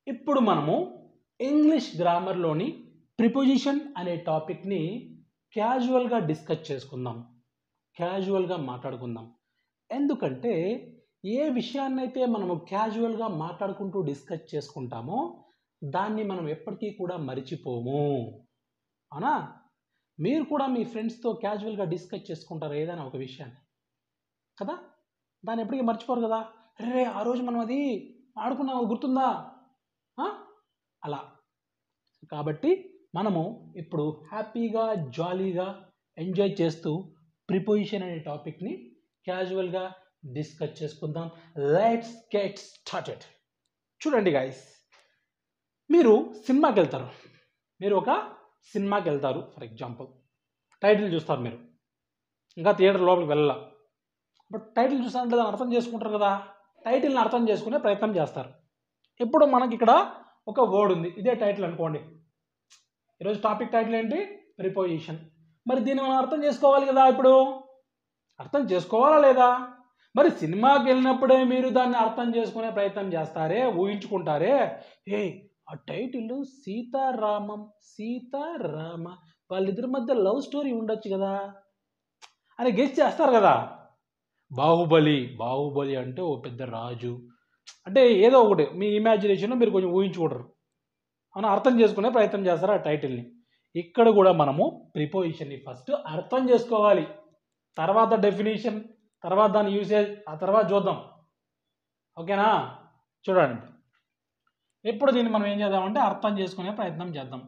ఇప్పుడు మనము English గ్రామర్లోని preposition అనే టాపిక్ని క్యాజువల్గా డిస్కస్ చేసుకుందాం క్యాజువల్గా మాట్లాడుకుందాం ఎందుకంటే ఏ విషయాన్నైతే మనము క్యాజువల్గా మాట్లాడుకుంటూ డిస్కస్ చేసుకుంటామో దాన్ని మనం ఎప్పటికీ కూడా మరిచిపోము అవునా మీరు కూడా మీ ఫ్రెండ్స్తో క్యాజువల్గా డిస్కస్ చేసుకుంటారు ఏదైనా ఒక విషయాన్ని కదా దాన్ని ఎప్పటికీ మర్చిపోరు కదా రే ఆ రోజు మనం అది ఆడుకున్నాం అది గుర్తుందా ఆ? అలా కాబట్టి మనము ఇప్పుడు హ్యాపీగా జాలీగా ఎంజాయ్ చేస్తూ ప్రిపోజిషన్ అనే టాపిక్ని క్యాజువల్గా డిస్కస్ చేసుకుందాం లెట్స్ గెట్ స్టార్టెడ్ చూడండి గాయస్ మీరు సినిమాకి వెళ్తారు మీరు ఒక సినిమాకి వెళ్తారు ఫర్ ఎగ్జాంపుల్ టైటిల్ చూస్తారు మీరు ఇంకా థియేటర్ లోపలికి వెళ్ళాల బట్ టైటిల్ చూసారంటే దాన్ని అర్థం చేసుకుంటారు కదా టైటిల్ని అర్థం చేసుకునే ప్రయత్నం చేస్తారు ఇప్పుడు మనకి ఇక్కడ ఒక వర్డ్ ఉంది ఇదే టైటిల్ అనుకోండి ఈరోజు టాపిక్ టైటిల్ ఏంటి ప్రిపోజిషన్ మరి దీన్ని మనం అర్థం చేసుకోవాలి కదా ఇప్పుడు అర్థం చేసుకోవాలా లేదా మరి సినిమాకి వెళ్ళినప్పుడే మీరు దాన్ని అర్థం చేసుకునే ప్రయత్నం చేస్తారే ఊహించుకుంటారే ఏ ఆ టైటిల్ సీతారామం సీతారామ వాళ్ళిద్దరి మధ్య లవ్ స్టోరీ ఉండొచ్చు కదా అని గెస్ చేస్తారు కదా బాహుబలి బాహుబలి అంటే ఓ పెద్ద రాజు అంటే ఏదో ఒకటి మీ ఇమాజినేషన్లో మీరు కొంచెం ఊహించుకుంటారు అవునా అర్థం చేసుకునే ప్రయత్నం చేస్తారు ఆ టైటిల్ని ఇక్కడ కూడా మనము ప్రిపోజిషన్ని ఫస్ట్ అర్థం చేసుకోవాలి తర్వాత డెఫినేషన్ తర్వాత దాని యూసేజ్ ఆ తర్వాత చూద్దాం ఓకేనా చూడండి ఇప్పుడు దీన్ని మనం ఏం చేద్దామంటే అర్థం చేసుకునే ప్రయత్నం చేద్దాం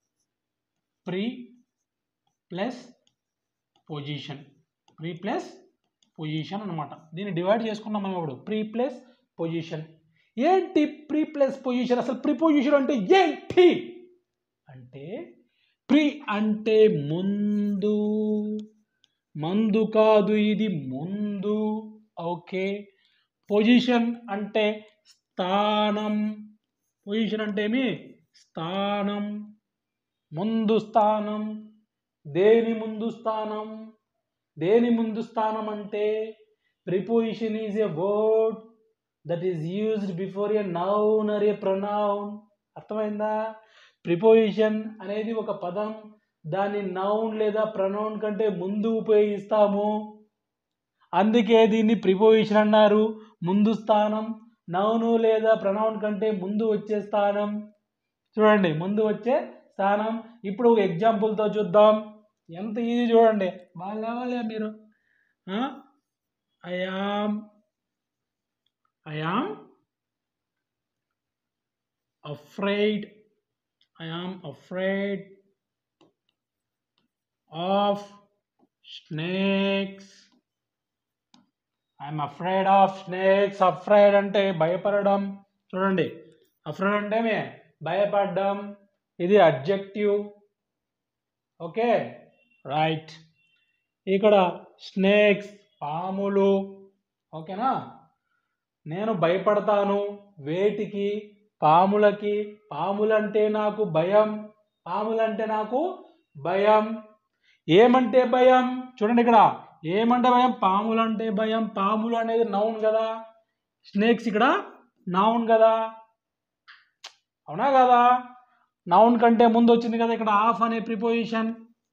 pre plus position pre plus position అనమాట దీన్ని డివైడ్ చేసుకున్నాం మనం ఇప్పుడు ప్రీ ప్లస్ పొజిషన్ ఏంటి ప్రీ ప్లస్ పొజిషన్ అసలు ప్రిపోజిషన్ అంటే ఏంటి అంటే ప్రీ అంటే ముందు మందు కాదు ఇది ముందు ఓకే పొజిషన్ అంటే స్థానం పొజిషన్ అంటే ఏమి స్థానం ముందు స్థానం దేని ముందు స్థానం దేని ముందు స్థానం అంటే preposition is a word that is used before a noun or a pronoun అర్థమైందా ప్రిపోజిషన్ అనేది ఒక పదం దాన్ని నౌన్ లేదా ప్రొనౌన్ కంటే ముందు ఉపయోగిస్తాము అందుకే దీన్ని ప్రిపోజిషన్ అన్నారు ముందు స్థానం నౌను లేదా ప్రొనౌన్ కంటే ముందు వచ్చే స్థానం చూడండి ముందు వచ్చే స్థానం ఇప్పుడు ఒక ఎగ్జాంపుల్తో చూద్దాం ఎంత ఈజీ చూడండి వాళ్ళ వాళ్ళే మీరు I am I am afraid i am afraid of snakes I am afraid of snakes afraid అంటే భయపడడం చూడండి అఫ్రైడ్ అంటే మే భయపడడం ఇది అడ్జెక్టివ్ ఓకే రైట్ ఇక్కడ స్నేక్స్ పాములు ఓకేనా నేను భయపడతాను వేటికి పాములకి పాములంటే నాకు భయం పాములంటే నాకు భయం ఏమంటే భయం చూడండి ఇక్కడ ఏమంటే భయం పాములంటే భయం పాములు అనేది నౌన్ కదా స్నేక్స్ ఇక్కడ నౌన్ కదా అవునా కదా నౌన్ కంటే ముందు వచ్చింది కదా ఇక్కడ ఆఫ్ అనే ప్రిపోజిషన్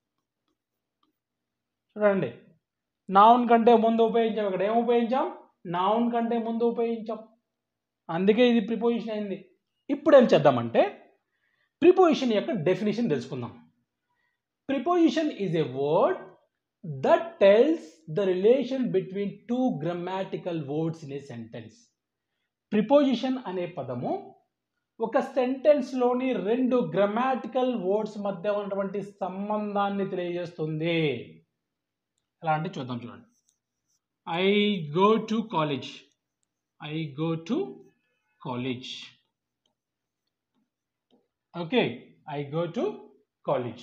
చూడండి నౌన్ కంటే ముందు ఉపయోగించాం ఇక్కడ ఏం ఉపయోగించాం నౌన్ కంటే ముందు ఉపయోగించాం అందుకే ఇది ప్రిపోజిషన్ అయింది ఇప్పుడు ఏం చేద్దామంటే ప్రిపోజిషన్ యొక్క డెఫినేషన్ తెలుసుకుందాం preposition is a word that tells the relation between two grammatical words in a sentence preposition అనే పదము ఒక సెంటెన్స్లోని రెండు గ్రామాటికల్ వర్డ్స్ మధ్య ఉన్నటువంటి సంబంధాన్ని తెలియజేస్తుంది ఎలా అంటే చూద్దాం చూడండి I go to college I go to college okay I go to college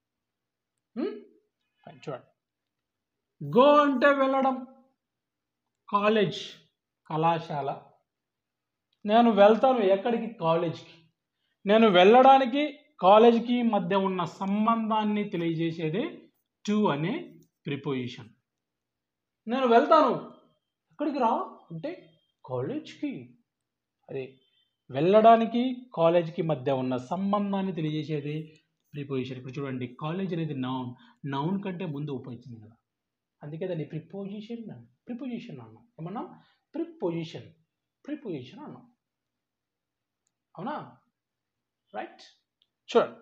చూడండి గో అంటే వెళ్ళడం కాలేజ్ కళాశాల నేను వెళ్తాను ఎక్కడికి కాలేజ్కి నేను వెళ్ళడానికి కాలేజ్కి మధ్య ఉన్న సంబంధాన్ని తెలియజేసేదే టు అనే ప్రిపోజిషన్ నేను వెళ్తాను ఎక్కడికి రా అంటే కాలేజ్కి అదే వెళ్ళడానికి కాలేజ్కి మధ్య ఉన్న సంబంధాన్ని తెలియజేసేది ప్రిపోజిషన్ ఇప్పుడు చూడండి కాలేజ్ అనేది నౌన్ నౌన్ కంటే ముందు ఉపయోగించింది కదా అందుకే దాన్ని ప్రిపోజిషన్ ప్రిపోజిషన్ అన్నాం ఏమన్నాం ప్రిపోజిషన్ ప్రిపోజిషన్ అన్నాం అవునా రైట్ చూడండి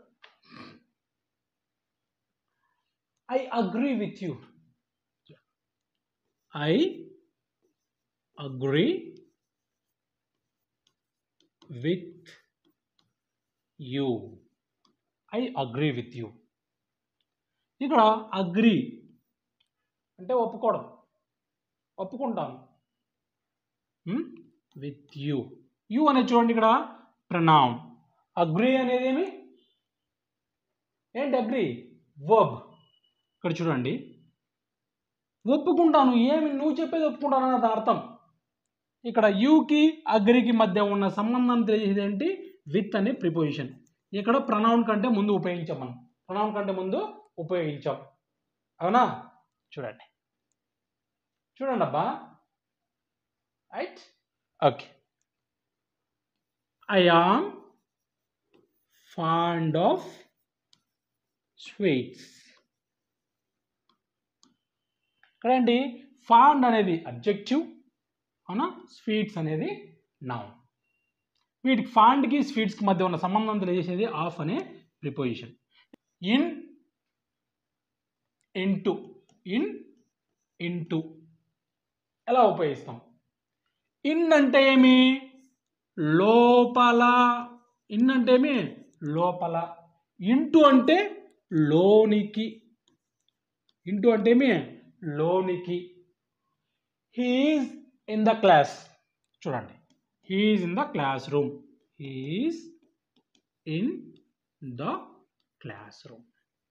I agree with you I agree with you I agree with you ఇక్కడ అగ్రీ అంటే ఒప్పుకోవడం ఒప్పుకుంటాను విత్ యూ యూ అనేది చూడండి ఇక్కడ ప్రనౌన్ అగ్రీ అనేది ఏమి ఏంటి అగ్రీ వర్బ్ ఇక్కడ చూడండి ఒప్పుకుంటాను ఏమి నువ్వు చెప్పేది ఒప్పుకుంటాను అన్నది అర్థం ఇక్కడ యూకి అగ్రికి మధ్య ఉన్న సంబంధాన్ని తెలియజేది ఏంటి విత్ అనే ప్రిపోజిషన్ ఇక్కడ ప్రనౌన్ కంటే ముందు ఉపయోగించాం మనం ప్రనౌన్ కంటే ముందు ఉపయోగించాం అవునా చూడండి చూడండి అబ్బా right okay I am fond of sweets ఇక్కడేంటి ఫాండ్ అనేది అబ్జెక్టివ్ అవునా స్వీట్స్ అనేది నౌన్ వీటికి ఫాండ్కి స్వీట్స్కి మధ్య ఉన్న సంబంధం తెలియజేసేది ఆఫ్ అనే preposition in into in into ఎలా ఉపయోగిస్తాం ఇన్ అంటే ఏమి లోపల ఇన్ అంటే ఏమి లోపల ఇంటూ అంటే లోనికి ఇంటూ అంటే ఏమి లోనికి హీఈస్ ఇన్ ద క్లాస్ చూడండి he is in the classroom he is in the classroom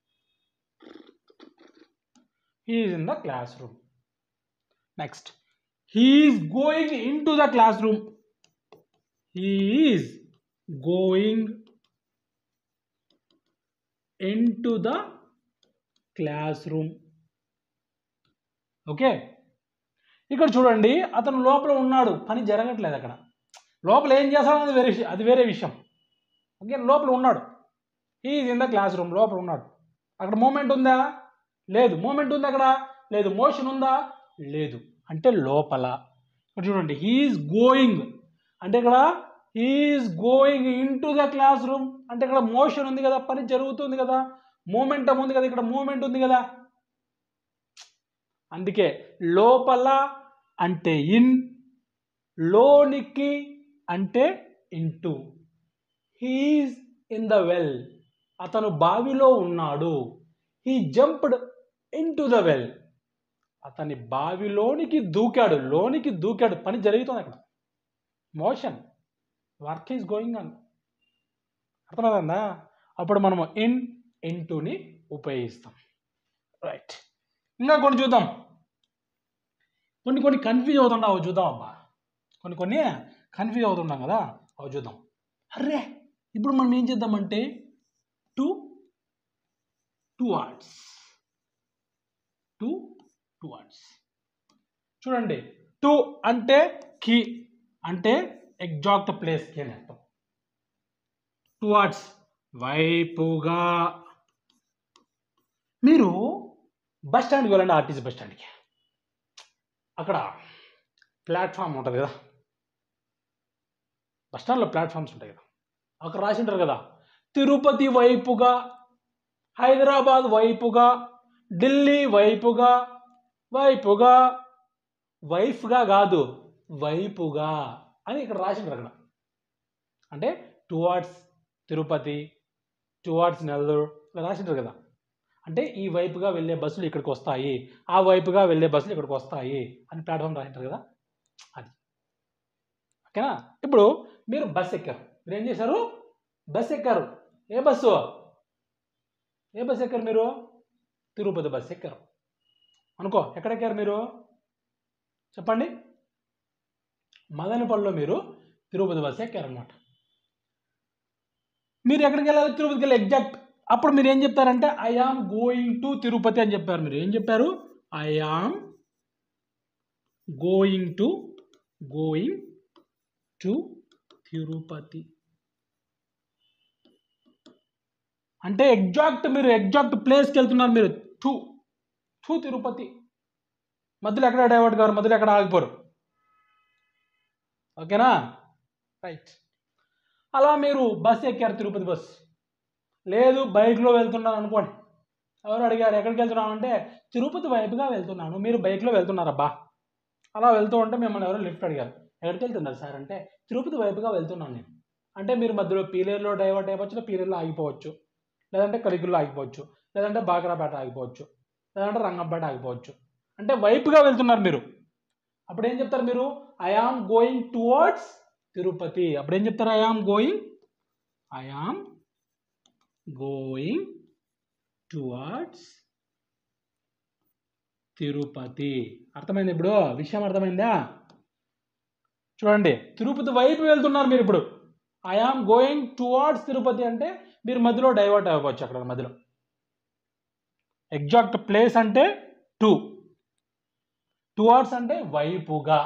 he is in the classroom next he is going in to the classroom he is going in to the classroom okay ఇక్కడ చూడండి అతను లోపల ఉన్నాడు పని జరగట్లేదు అక్కడ లోపల ఏం చేస్తాడు అది వేరే విషయం- అది వేరే విషయం ఓకే లోపల ఉన్నాడు is in the classroom లోపల ఉన్నాడు అక్కడ మూమెంట్ ఉందా లేదు మూమెంట్ ఉందా అక్కడ లేదు మోషన్ ఉందా లేదు అంటే లోపల ఇక్కడ చూడండి హీఈస్ గోయింగ్ అంటే ఇక్కడ he is going in to the classroom అంటే ఇక్కడ మోషన్ ఉంది కదా పని జరుగుతుంది కదా మూమెంటం ఉంది కదా ఇక్కడ మూమెంట్ ఉంది కదా అందుకే లోపల అంటే ఇన్ లోనికి అంటే into he is in the well అతను బావిలో ఉన్నాడు he jumped in to the well అతని బావిలోనికి దూకాడు లోనికి దూకాడు పని జరుగుతుంది అక్కడ motion work is going on అర్థమవుతుందా అప్పుడు మనము ఇన్ ఇంటూని ఉపయోగిస్తాం రైట్ ఇంకా కొన్ని చూద్దాం కొన్ని కొన్ని కన్ఫ్యూజ్ అవుతుంటా అవి చూద్దాం అబ్బా కొన్ని కొన్ని కన్ఫ్యూజ్ అవుతుంటాం కదా అవి చూద్దాం అర్రే ఇప్పుడు మనం ఏం చేద్దామంటే to to words to to words చూడండి టూ అంటే కీ అంటే ఎగ్జాక్ట్ ప్లేస్కి అని అర్థం టూ వర్డ్స్ వైపుగా మీరు బస్ స్టాండ్కి వెళ్ళండి ఆర్టీసీ బస్ స్టాండ్కి అక్కడ ప్లాట్ఫామ్ ఉంటుంది కదా బస్ స్టాండ్లో ప్లాట్ఫామ్స్ ఉంటాయి కదా అక్కడ రాసి ఉంటారు కదా తిరుపతి వైపుగా హైదరాబాద్ వైపుగా ఢిల్లీ వైపుగా వైపుగా వైఫ్గా కాదు వైపుగా అని ఇక్కడ రాసి ఉంటారు అక్కడ అంటే టువార్డ్స్ తిరుపతి టువార్డ్స్ నెల్లూరు ఇలా రాసి ఉంటారు కదా అంటే ఈ వైపుగా వెళ్ళే బస్సులు ఇక్కడికి వస్తాయి ఆ వైపుగా వెళ్ళే బస్సులు ఇక్కడికి వస్తాయి అని ప్లాట్ఫామ్ రాసింటారు కదా అది ఓకేనా ఇప్పుడు మీరు బస్ ఎక్కారు మీరు ఏం చేశారు బస్ ఎక్కారు ఏ బస్సు ఏ బస్ ఎక్కారు మీరు తిరుపతి బస్ ఎక్కారు అనుకో ఎక్కడ ఎక్కారు మీరు చెప్పండి మదనపల్లిలో మీరు తిరుపతి బస్ ఎక్కారనమాట మీరు ఎక్కడికి వెళ్ళాలి తిరుపతికి వెళ్ళి ఎగ్జాక్ట్ అప్పుడు మీరు ఏం చెప్తారంటే I am going to Tirupati అని చెప్పారు మీరు ఏం చెప్పారు I am going to going to Tirupati అంటే ఎగ్జాక్ట్ మీరు ఎగ్జాక్ట్ ప్లేస్కి వెళ్తున్నారు మీరు టూ టూ తిరుపతి మధ్యలో ఎక్కడ డైవర్ట్ కారు మధ్యలో ఎక్కడ ఆగిపోరు ఓకేనా రైట్ అలా మీరు బస్ ఎక్కారు తిరుపతి బస్ లేదు బైక్లో వెళ్తున్నాను అనుకోండి ఎవరు అడిగారు ఎక్కడికి వెళ్తున్నాను అంటే తిరుపతి వైపుగా వెళ్తున్నాను మీరు బైక్లో వెళ్తున్నారబ్బా అలా వెళ్తూ ఉంటే మిమ్మల్ని ఎవరో లిఫ్ట్ అడిగారు ఎక్కడికి వెళ్తున్నారు సార్ అంటే తిరుపతి వైపుగా వెళ్తున్నాను నేను అంటే మీరు మధ్యలో పీలేరులో డైవర్ట్ అయిపోవచ్చు పీలేరులో ఆగిపోవచ్చు లేదంటే కలిగుల్లో ఆగిపోవచ్చు లేదంటే బాగరాపేట ఆగిపోవచ్చు లేదంటే రంగంపేట ఆగిపోవచ్చు అంటే వైపుగా వెళ్తున్నారు మీరు అప్పుడు ఏం చెప్తారు మీరు I am going towards Tirupati అప్పుడు ఏం చెప్తారు I am going I am going towards Tirupati అర్థమైంది ఇప్పుడు విషయం అర్థమైందా చూడండి తిరుపతి వైపు వెళ్తున్నారు మీరు ఇప్పుడు I am going towards Tirupati అంటే మీరు మధ్యలో డైవర్ట్ అవ్వచ్చు అక్కడ మధ్యలో ఎగ్జాక్ట్ ప్లేస్ అంటే టూ టువార్డ్స్ అంటే వైపుగా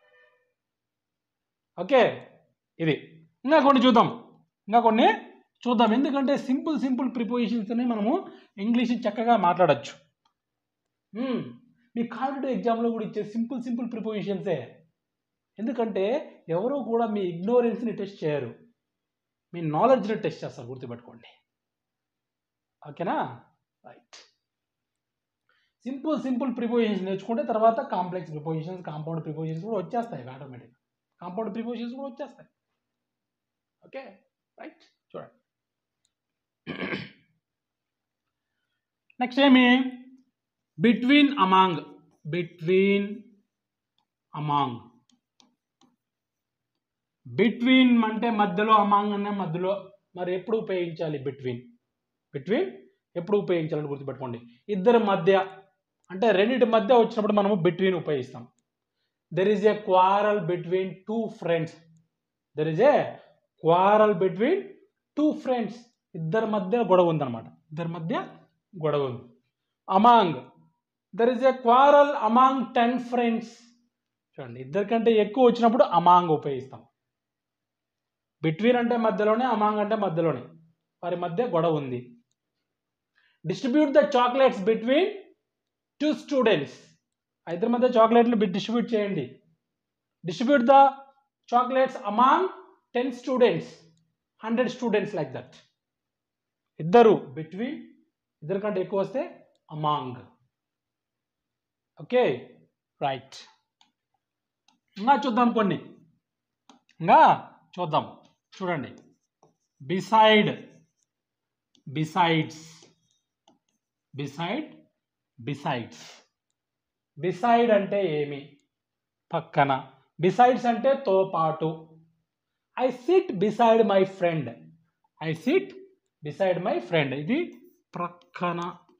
ఓకే ఇది ఇంకా కొన్ని చూద్దాం ఇంకా కొన్ని చూద్దాం ఎందుకంటే సింపుల్ సింపుల్ ప్రిపోజిషన్స్ని మనము ఇంగ్లీష్ చక్కగా మాట్లాడచ్చు మ్మ్. మీ కాంపిటేటివ్ ఎగ్జామ్లో కూడా ఇచ్చే సింపుల్ సింపుల్ ప్రిపోజిషన్సే ఎందుకంటే ఎవరు కూడా మీ ఇగ్నోరెన్స్ని టెస్ట్ చేయరు మీ నాలెడ్జ్ని టెస్ట్ చేస్తారు గుర్తుపెట్టుకోండి ఓకేనా రైట్ సింపుల్ సింపుల్ ప్రిపోజిషన్స్ నేర్చుకుంటే తర్వాత కాంప్లెక్స్ ప్రిపోజిషన్స్ కాంపౌండ్ ప్రిపోజిషన్స్ కూడా వచ్చేస్తాయి ఆటోమేటిక్గా కాంపౌండ్ ప్రిపోజిషన్స్ కూడా వచ్చేస్తాయి ఓకే రైట్ చూడండి నెక్స్ట్ ఏమి between among between among between అంటే మధ్యలో అమాంగ్ అనే మధ్యలో మరి ఎప్పుడు ఉపయోగించాలి బిట్వీన్ బిట్వీన్ ఎప్పుడు ఉపయోగించాలని గుర్తుపెట్టుకోండి ఇద్దరి మధ్య అంటే రెండింటి మధ్య వచ్చినప్పుడు మనము బిట్వీన్ ఉపయోగిస్తాం there is a quarrel between two friends there is a quarrel between two friends ఇద్దరి మధ్య గొడవ ఉందన్నమాట ఇద్దరి మధ్య గొడవ ఉంది among there is a quarrel among ten friends చూడండి ఇద్దరికంటే ఎక్కువ వచ్చినప్పుడు అమాంగ్ ఉపయోగిస్తాం బిట్వీన్ అంటే మధ్యలోనే అమాంగ్ అంటే మధ్యలోనే వారి మధ్య గొడవ ఉంది distribute the chocolates between two students ఇద్దరి మధ్య చాక్లెట్లు డిస్ట్రిబ్యూట్ చేయండి distribute the chocolates among ten students hundred students like that ఇద్దరు బిట్వీన్ ఇద్దరు కంటే ఎక్కువ వస్తే అమాంగ్ ఓకే రైట్ ఇంకా చూద్దాం కొన్ని ఇంకా చూద్దాం చూడండి beside besides beside besides beside అంటే ఏమి పక్కన బిసైడ్స్ అంటే తో పాటు I sit beside my friend I sit beside my friend ఇది ప్రక్కన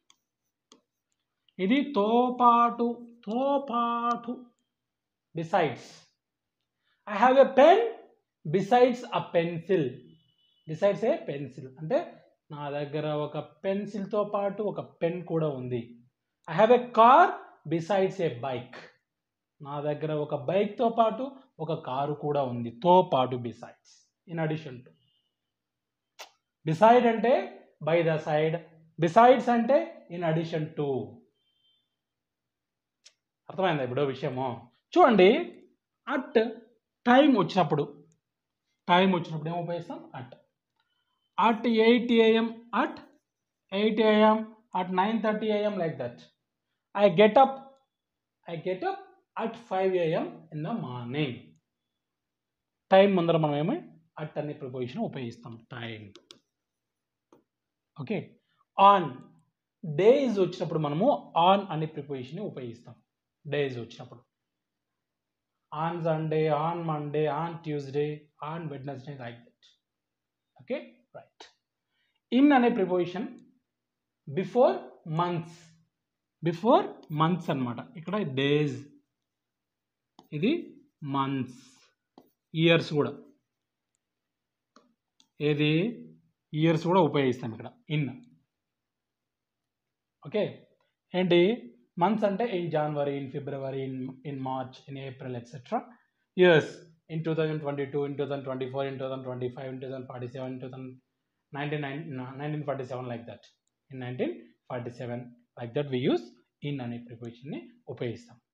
ఇది తో పాటు తో పాటు besides I have a pen besides a pencil besides a pencil అంటే నా దగ్గర ఒక పెన్సిల్తో పాటు ఒక పెన్ కూడా ఉంది I have a car besides a bike నా దగ్గర ఒక బైక్తో పాటు ఒక కారు కూడా ఉంది తో పాటు besides in addition to beside అంటే బై ద సైడ్ బిసైడ్స్ అంటే ఇన్ అడిషన్ టు అర్థమైందా ఇప్పుడు విషయము చూడండి అట్ టైం వచ్చినప్పుడు టైం వచ్చినప్పుడు ఏం ఉపయోగిస్తాం at at eight AM at eight AM at nine thirty AM like that I get up I get up at five AM in the morning time ముందర మనం ఏమి అట్ అనే ప్రిపోజిషన్ ఉపయోగిస్తాం time okay on days వచ్చినప్పుడు మనము on అనే preposition ఉపయోగిస్తాం days వచ్చినప్పుడు on Sunday on Monday on Tuesday on Wednesday like that okay right in అనే preposition before months before months అన్నమాట ఇక్కడ డేస్ ఇది మంత్స్ ఇయర్స్ కూడా ఏది ఇయర్స్ కూడా ఉపయోగిస్తాం ఇక్కడ ఇన్ ఓకే ఏంటి మంత్స్ అంటే in January in February in in March in April etcetera years in two thousand twenty two in two thousand twenty four in two thousand twenty five in two thousand forty seven in two thousand nineteen nine nineteen forty seven like that in nineteen forty seven like that we use in అనే ప్రిపోజిషన్ని ఉపయోగిస్తాం